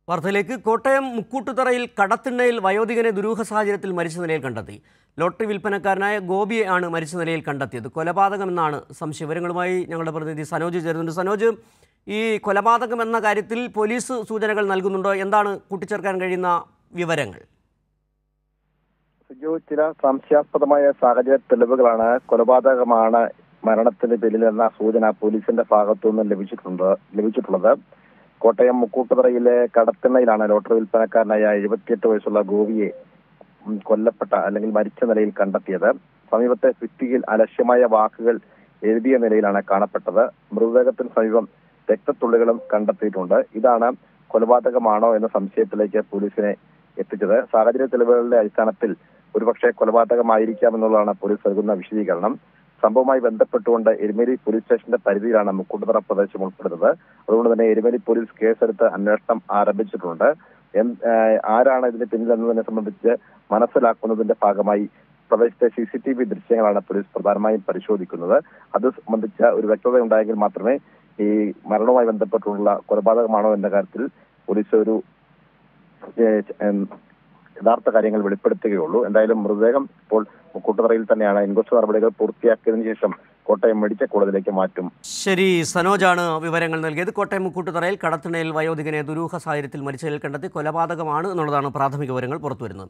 വാർത്തയിലേക്ക് കോട്ടയം മുക്കൂട്ടുതറയിൽ കടത്തിണ്ണയിൽ വയോധികനെ ദുരൂഹ സാഹചര്യത്തിൽ മരിച്ച നിലയിൽ കണ്ടെത്തി ലോട്ടറി വിൽപ്പനക്കാരനായ ഗോപിയെ ആണ് മരിച്ച നിലയിൽ കണ്ടെത്തിയത് കൊലപാതകമെന്നാണ് സംശയം വിവരങ്ങളുമായി ഞങ്ങളുടെ പ്രതിനിധി സനോജ് ചേരുന്നുണ്ട് സനോജ് ഈ കൊലപാതകം എന്ന കാര്യത്തിൽ പോലീസ് സൂചനകൾ നൽകുന്നുണ്ടോ എന്താണ് കൂട്ടിച്ചേർക്കാൻ കഴിയുന്ന വിവരങ്ങൾ സിജു ചില സംശയാസ്പദമായ സാഹചര്യ തെളിവുകളാണ് കൊലപാതകമാണ് മരണത്തിന് പിന്നിലെന്ന സൂചന പോലീസിന്റെ ഭാഗത്തു നിന്ന് ലഭിച്ചിട്ടുണ്ട് ലഭിച്ചിട്ടുള്ളത് കോട്ടയം മുക്കൂട്ടുതറയിലെ കടത്തിണ്ണയിലാണ് ലോട്ടറി വിൽപ്പനക്കാരനായ എഴുപത്തിയെട്ട് വയസ്സുള്ള ഗോപിയെ ഉം, കൊല്ലപ്പെട്ട അല്ലെങ്കിൽ മരിച്ച നിലയിൽ കണ്ടെത്തിയത് സമീപത്തെ ഭിത്തിയിൽ അലക്ഷ്യമായ വാക്കുകൾ എഴുതിയ നിലയിലാണ് കാണപ്പെട്ടത് മൃതദേഹത്തിന് സമീപം രക്തത്തുള്ളികളും കണ്ടെത്തിയിട്ടുണ്ട് ഇതാണ് കൊലപാതകമാണോ എന്ന സംശയത്തിലേക്ക് പോലീസിനെ എത്തിച്ചത് സാഹചര്യ തെളിവുകളുടെ അടിസ്ഥാനത്തിൽ ഒരുപക്ഷെ കൊലപാതകമായിരിക്കാമെന്നുള്ളതാണ് പോലീസ് നൽകുന്ന വിശദീകരണം സംഭവവുമായി ബന്ധപ്പെട്ടുകൊണ്ട് എരുമേലി പോലീസ് സ്റ്റേഷന്റെ പരിധിയിലാണ് മുക്കുട്ടുതറ പ്രദേശം ഉൾപ്പെടുന്നത് അതുകൊണ്ട് തന്നെ എരുമേലി പോലീസ് കേസെടുത്ത് അന്വേഷണം ആരംഭിച്ചിട്ടുണ്ട് എൻ- ഏഹ് ആരാണ് ഇതിന് പിന്നിലെന്നതിനെ സംബന്ധിച്ച് മനസ്സിലാക്കുന്നതിന്റെ ഭാഗമായി പ്രദേശത്തെ സി സി ടി വി ദൃശ്യങ്ങളാണ് പോലീസ് പ്രധാനമായും പരിശോധിക്കുന്നത് അത് സംബന്ധിച്ച ഒരു വ്യക്തത ഉണ്ടായെങ്കിൽ മാത്രമേ ഈ മരണവുമായി ബന്ധപ്പെട്ടുള്ള കൊലപാതകമാണോ എന്ന കാര്യത്തിൽ പോലീസ് ഒരു ഏഹ്, ഉം, യഥാർത്ഥ കാര്യങ്ങൾ വെളിപ്പെടുത്തുകയുള്ളൂ എന്തായാലും മൃതദേഹം ഇപ്പോൾ മുക്കൂട്ടുതറയിൽ തന്നെയാണ് ഇൻക്വസ്റ്റ് നടപടികൾ പൂർത്തിയാക്കിയതിനു ശേഷം കോട്ടയം മെഡിക്കൽ കോളേജിലേക്ക് മാറ്റും ശരി സനോജാണ് വിവരങ്ങൾ നൽകിയത് കോട്ടയം മുക്കൂട്ടുതറയിൽ കടത്തിണ്ണയിൽ വയോധികനെ ദുരൂഹ സാഹചര്യത്തിൽ മരിച്ച നിലയിൽ കണ്ടെത്തി കൊലപാതകമാണ് എന്നുള്ളതാണ് പ്രാഥമിക വിവരങ്ങൾ പുറത്തുവരുന്നത്